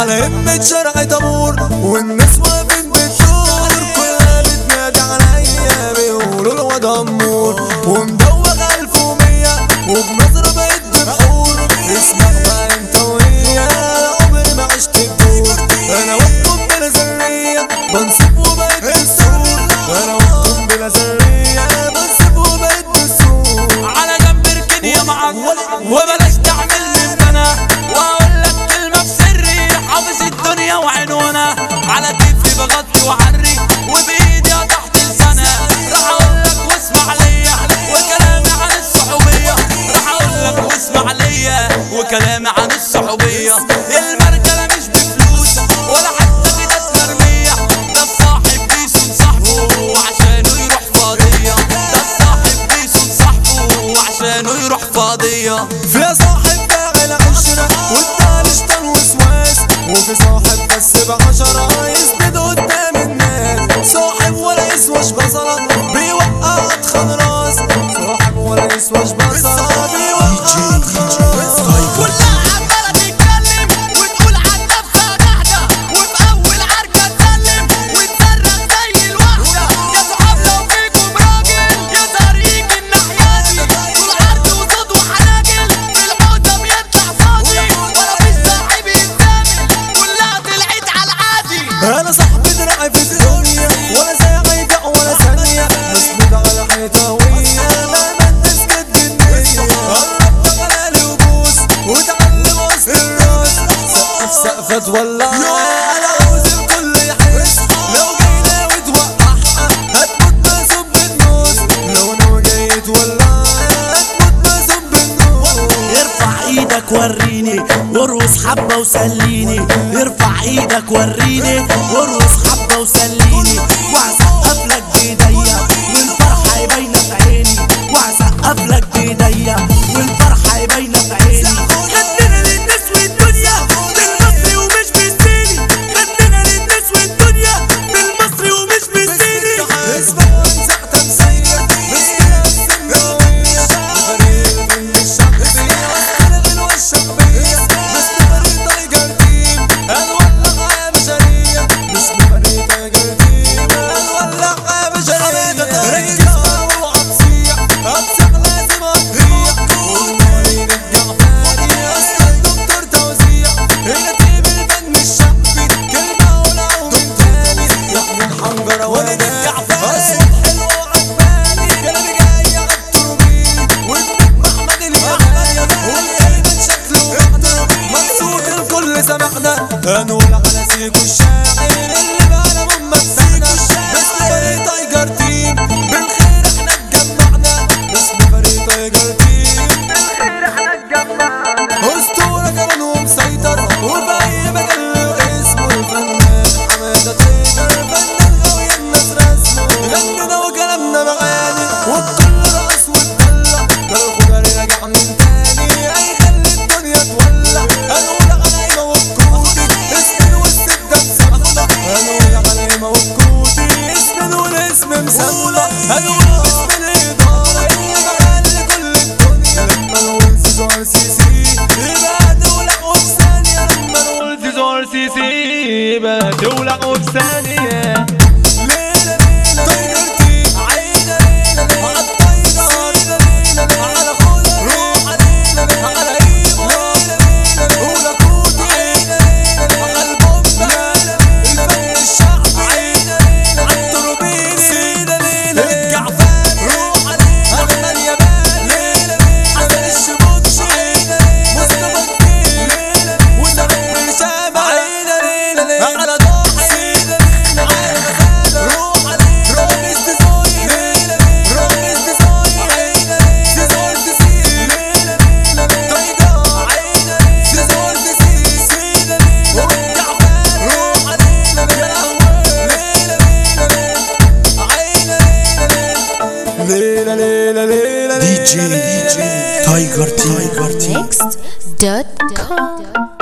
على همة شرع تمور والناس واقفين بتدور كلها بتنادي عليا بيقولوا الواد امور ومدوغ الف ومية وبنظرة بقيت بحور اسمع بقى انت وهي عمري ما عشت الدور انا وقتهم بلا ذرية بنصب وبقيت بالسور انا وقتهم بلا ذرية بنصب وبقيت بالسور على جنب اركن يا معطل وبلاش تعمل من انا واقول لك كلمه في سري حافظ الدنيا وعنوانها على كتفي بغطي وعري وبايدي تحت لسانها راح اقول لك واسمع ليا وكلامي عن الصحوبيه راح اقول لك واسمع ليا وكلامي عن الصحوبيه المركله مش بفلوس ولا حتى كده مرميه ده الصاحب بيسون صاحبه وعشانه يروح فاضيه ده الصاحب بيسون صاحبه وعشانه يروح فاضيه في صاحب باغي العشرة والتاني اشتر وسواس وفي صاحب بس بعشرة يسند قدام الناس صاحب ولا يسواش بصلة بيوقع اتخن راس صاحب ولا يسواش بصلة بيوقع اتخن راس كلها عمالة تتكلم وتقول عن نفسها جحدة وفي أول عركة تسلم وتصرخ زي الوحدة يا صحاب لو فيكم راجل يظهر يجي الناحية دي طول عرض وصوت وحناجل في الموتى بيطلع فاضي ولا فيش صاحب يتامل كلها طلعت على العادي انا صاحبي دراعي في الدنيا ولا زي غيدة ولا ثانية مسند على حيطة ويا ما الناس قد النية قربت غلالي وبوس وتعلم وسط الراس سقف سقفة تولع انا عاوز الكل يحس لو جاي ناوي توقعها هتموت بصب النص لو ناوي جاي تولع هتموت بصب النص ارفع ايدك وريني وارقص حبة وسليني ارفع ايدك وريني وارقص حبة وسليني وهسقف لك بايديا والفرحة باينة في عيني وهسقف لك بايديا والفرحة باينة في عيني خدنا للناس والدنيا بالمصري ومش بالصيني خدنا للناس والدنيا بالمصري ومش بالصيني اسمك وانزع تمثيل مسكينة السنوية فريق من الشعبية وانا غنوة الشعبية باسم فريق تايجر تيم هنولع يا بشرية باسم فريق تايجر تيم هنولع يا بشرية ركز واوعى تصيح هتصيح لازم هتضيع والنار يرجع فاني اصل الدكتور توزيع هنا تيم الفن الشعبي كلمة ولا من تاني يحمي الحنجرة ولا نرجع فاني حلوة وعجباني كلامي جاي عالتروبيل وابنك محمد اليماني والقلب شكله وحدة مبسوط الكل سامحنا هنقول على سيكو الشاعر اللي بقى محمد سيكو الشاعر باسم فريق تايجر تيم بالخير احنا اتجمعنا باسم فريق تايجر تيم بالخير احنا اتجمعنا اسطورة كمان ومسيطر وفي اي مجال له اسمه الفنان حمادة تايجر فنان غاوي الناس رسمه غنينا وكلامنا معاني والكل رقص واتدلع ده الخضر راجع من تاني هيخلي الدنيا تولع هنقول على ايمة والكودي اسم والست ده مسمع هنقول على ايمة والكودي اسم والاسم مسمع هنقول اسم الادارة اللي مغلي كل الدنيا لما نقول زيزو سيسي يبقى دولة وفي ثانية لما نقول زيزور سيسي يبقى دولة وفي ثانية ليلة ليلة تايجر تيم عينة ليلة ليلة على التايجر ليلة ليلة ليلة على خضر روح ليلة ليلة على ايمو ليلة ليلة ليلة ولا كودي عينة ليلة ليلة على البومبا ليلة ليلة الفن الشعبي عينة ليلة على التروبيل ليلة ليلة الجعفان روح ليلة على اليابان ليلة ليلة على الشبوكشي عينة ليلة مصطفى كبير ليلة ليلة والنبي سامع عينة ليلة ليلة على ضاحي ليلة ليلة على الغزالة روح عليه رامز ديزاين ليلة ليلة رامز ديزاين عينة ليلة سيزور تسير ليلة ليلة تايجر عينة ليلة سيزور تسير ليلة ليلة والجعفان روح عليه ليلة ليلة ليلة عينة ليلة ليلة ليلة دي جي دي جي تايجر تايجر تي Next.com